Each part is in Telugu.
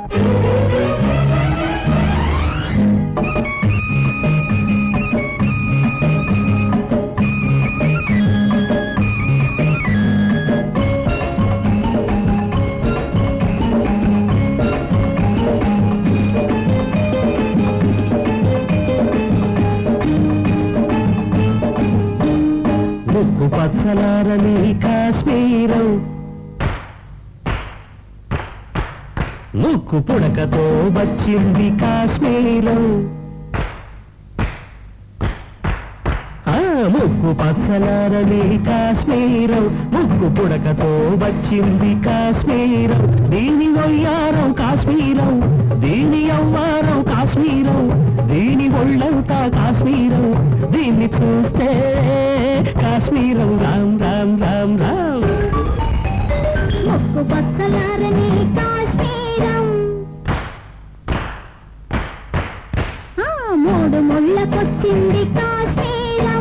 ముక్కు పచ్చలారని కాశ్మీరం ముక్కు పుడకతో వచ్చింది కాశ్మీరం ఆ ముక్కు పచ్చలారని కాశ్మీరం ముక్కు పుడకతో వచ్చింది కాశ్మీరం దీని ఒయ్యారం కాశ్మీరం దీని అవ్వారం కాశ్మీరం దీని ఒళ్ళంతా కాశ్మీరం దీన్ని చూస్తే కాశ్మీరం రామ్ రామ్ రామ్ రామ్ ముక్కు బొత్సలారని కాశ్మీరం ఆ, మూడు ముళ్ళకొచ్చింది కాశ్మీరం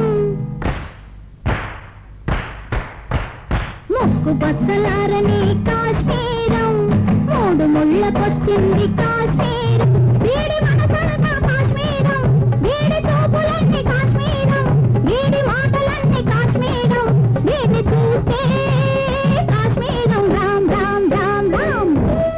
ముక్కు బొత్సలారని కాశ్మీరం మూడు ముళ్ళకొచ్చింది కాశ్మీరం వీడి మనసంతా కాశ్మీరం వీడి చూపులన్నీ కాశ్మీరం వీడి మాటలన్నీ కాశ్మీరం వీడిని చూస్తే కాశ్మీరం రామ్ రామ్ రామ్ రామ్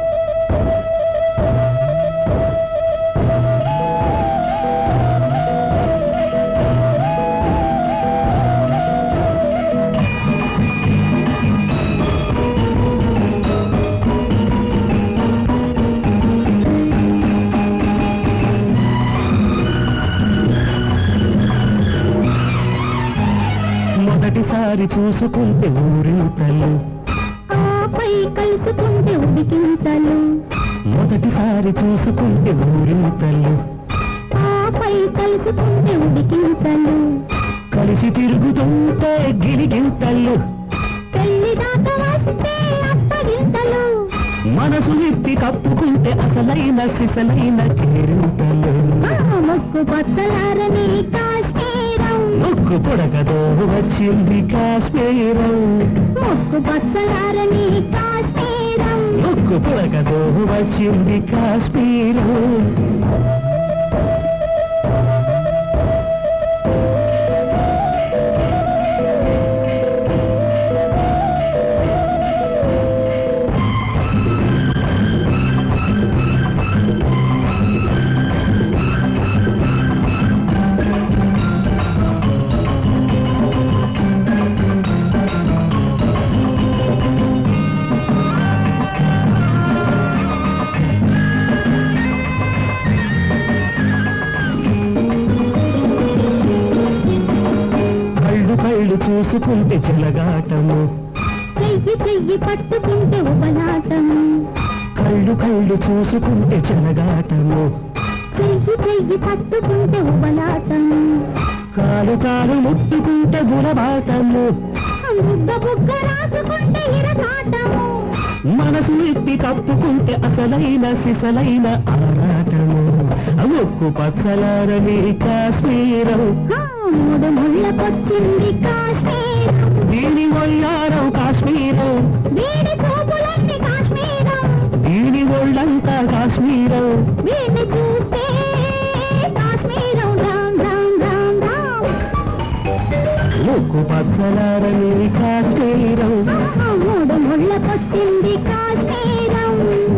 మొదటిసారి చూసుకుంటే ఊరింతలు ఆపై కలుసుకుంటే ఉడికింతలు మొదటిసారి చూసుకుంటే ఊరింతలు ఆపై కలుసుకుంటే ఉడికింతలు కలిసి తిరుగుతుంటే గిలిగింతలు పెళ్లి దాకా వస్తే అప్పగింతలు మనసు విప్పి కప్పుకుంటే అసలైన సిసలైన కేరింతలు ఆ ముక్కు బొత్తలారని కాశ్మీరం ముక్కు పొడకతో వచ్చింది కాశ్మీరం ముక్కు బొత్తలారని కాశ్మీరం ముక్కు పొడకతో వచ్చింది కాశ్మీరం కళ్ళు కళ్ళు చూసుకుంటే చెలగాటము చెయ్యి చెయ్యి పట్టుకుంటే ఉబలాటం కళ్ళు కళ్ళు చూసుకుంటే చెలగాటము చెయ్యి చెయ్యి పట్టుకుంటే ఉబలాటం కాలు కాలు ముట్టుకుంటే గుణబాటము బుగ్గ బుగ్గ రాసుకుంటే ఇరకాటము మనసు ఎత్తి కప్పుకుంటే అసలైన సిసలైన ఆరాటము ముక్కు పచ్చలారని కాశ్మీరం ఆ, మూడు ముళ్ళకొచ్చింది కాశ్మీరం దీని ఒయ్యారం కాశ్మీరం వీడి చూపులన్నీ కాశ్మీరం దీని ఒళ్ళంతా కాశ్మీరం వీడిని చూస్తే కాశ్మీరం రామ్ రామ్ రామ్ రామ్ ముక్కు పచ్చలారని కాశ్మీరం ఆ, మూడు ముళ్ళకొచ్చింది కాశ్మీరం